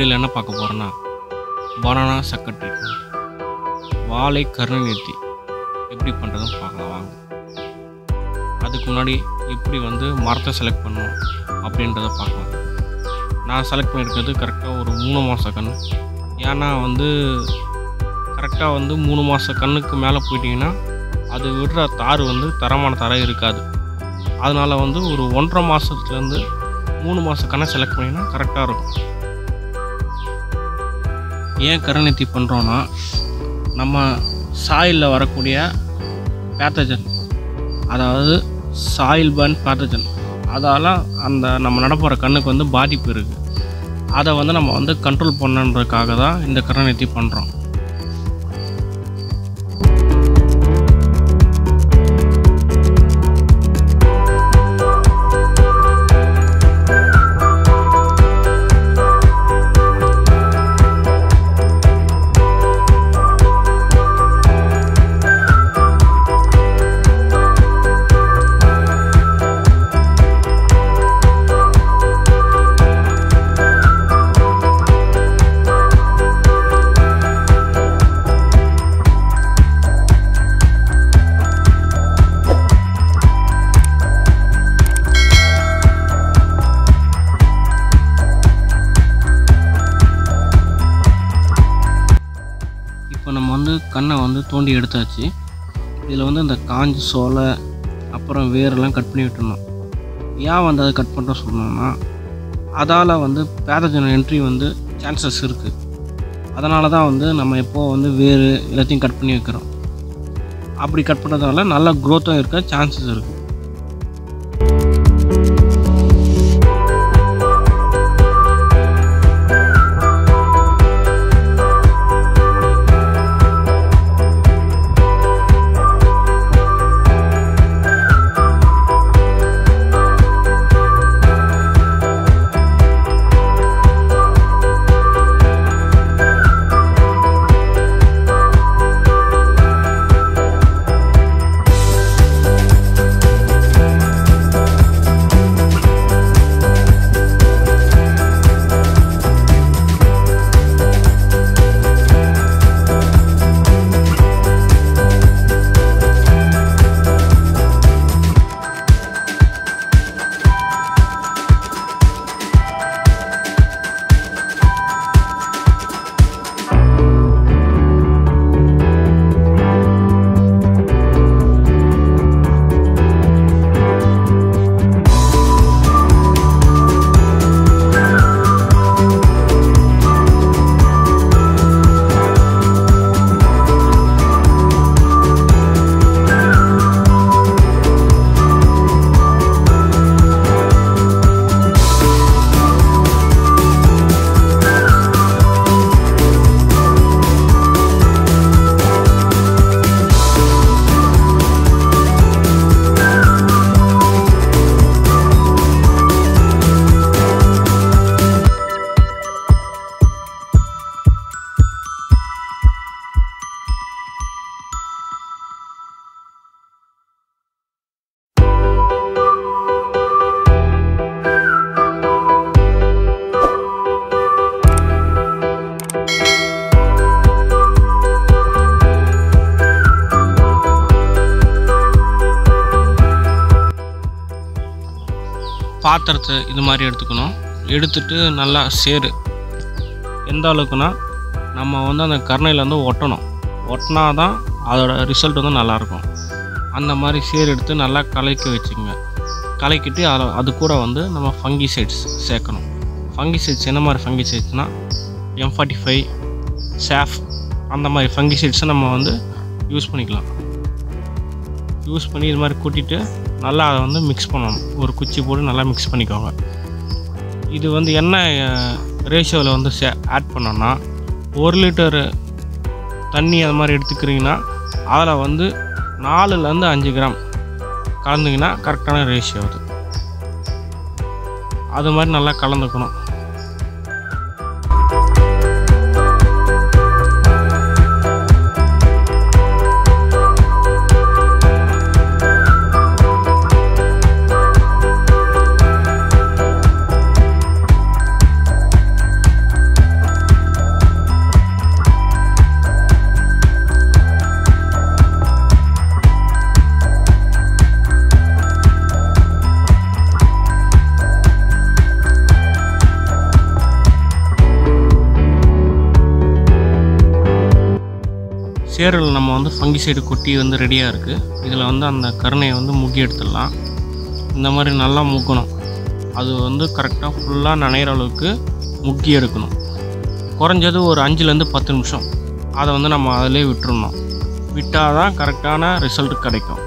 வீடியோவில் என்ன பார்க்க போகிறோன்னா பனானா சக்கரை ட்ரீட்மெண்ட் வாழை கருணை எப்படி பண்ணுறதுன்னு பார்க்கலாம் வாங்க அதுக்கு முன்னாடி எப்படி வந்து மரத்தை செலக்ட் பண்ணணும் அப்படின்றத பார்க்கலாம் நான் செலக்ட் பண்ணியிருக்கிறது கரெக்டாக ஒரு மூணு மாத கன்று ஏன்னா வந்து கரெக்டாக வந்து மூணு மாத கண்ணுக்கு மேலே போயிட்டிங்கன்னா அது விடுற தார் வந்து தரமான தாராக இருக்காது அதனால் வந்து ஒரு ஒன்றரை மாதத்துலேருந்து மூணு மாத கண்ணை செலக்ட் பண்ணிங்கன்னா கரெக்டாக இருக்கும் ஏன் கருணெத்தி பண்ணுறோன்னா நம்ம சாயிலில் வரக்கூடிய பேத்தஜன் அதாவது சாயில் பர்ன் பேத்தஜன் அதால் அந்த நம்ம நடப்புற கண்ணுக்கு வந்து பாதிப்பு இருக்குது அதை வந்து நம்ம வந்து கண்ட்ரோல் பண்ணுன்றதுக்காக தான் இந்த கருணெத்தி பண்ணுறோம் இப்போ நம்ம வந்து கண்ணை வந்து தோண்டி எடுத்தாச்சு இதில் வந்து அந்த காஞ்ச சோலை அப்புறம் வேரெல்லாம் கட் பண்ணி விட்டுணும் ஏன் வந்து அதை கட் பண்ணுற சொல்லணும்னா அதால் வந்து பேதஜன் என்ட்ரி வந்து சான்சஸ் இருக்குது அதனால தான் வந்து நம்ம எப்போ வந்து வேறு எல்லாத்தையும் கட் பண்ணி வைக்கிறோம் அப்படி கட் பண்ணுறதுனால நல்ல க்ரோத்தும் இருக்க சான்சஸ் இருக்குது பாத்திரத்தை இது மாதிரி எடுத்துக்கணும் எடுத்துட்டு நல்லா சேரு எந்த அளவுக்குன்னா நம்ம வந்து அந்த கருணையில் வந்து ஒட்டணும் ஒட்டினா தான் அதோட ரிசல்ட் வந்து நல்லாயிருக்கும் அந்த மாதிரி சேர் எடுத்து நல்லா கலக்கி வச்சுக்கோங்க கலக்கிட்டு அதை அது கூட வந்து நம்ம ஃபங்கிசைட்ஸ் சேர்க்கணும் ஃபங்கிசைட்ஸ் என்ன மாதிரி ஃபங்கிசைட்ஸ்னால் எம் ஃபார்ட்டி ஃபைவ் சாஃப் அந்த மாதிரி ஃபங்கிசைட்ஸை நம்ம வந்து யூஸ் பண்ணிக்கலாம் யூஸ் பண்ணி இது மாதிரி கூட்டிட்டு நல்லா அதை வந்து மிக்ஸ் பண்ணணும் ஒரு குச்சி போட்டு நல்லா மிக்ஸ் பண்ணிக்கோங்க இது வந்து என்ன ரேஷியோவில் வந்து சே ஆட் பண்ணோன்னா ஒரு லிட்டரு தண்ணி அது மாதிரி எடுத்துக்கிறீங்கன்னா அதில் வந்து நாலுலேருந்து அஞ்சு கிராம் கலந்துங்கன்னா கரெக்டான ரேஷியோ அது அது மாதிரி நல்லா கலந்துக்கணும் சேரில் நம்ம வந்து ஃபங்கிசைடு கொட்டி வந்து ரெடியாக இருக்குது இதில் வந்து அந்த கருணையை வந்து முக்கி எடுத்துடலாம் இந்த மாதிரி நல்லா முக்கணும் அது வந்து கரெக்டாக ஃபுல்லாக நனையிற அளவுக்கு முக்கி எடுக்கணும் குறைஞ்சது ஒரு அஞ்சுலேருந்து பத்து நிமிஷம் அதை வந்து நம்ம அதிலே விட்டுறணும் விட்டால் தான் கரெக்டான ரிசல்ட் கிடைக்கும்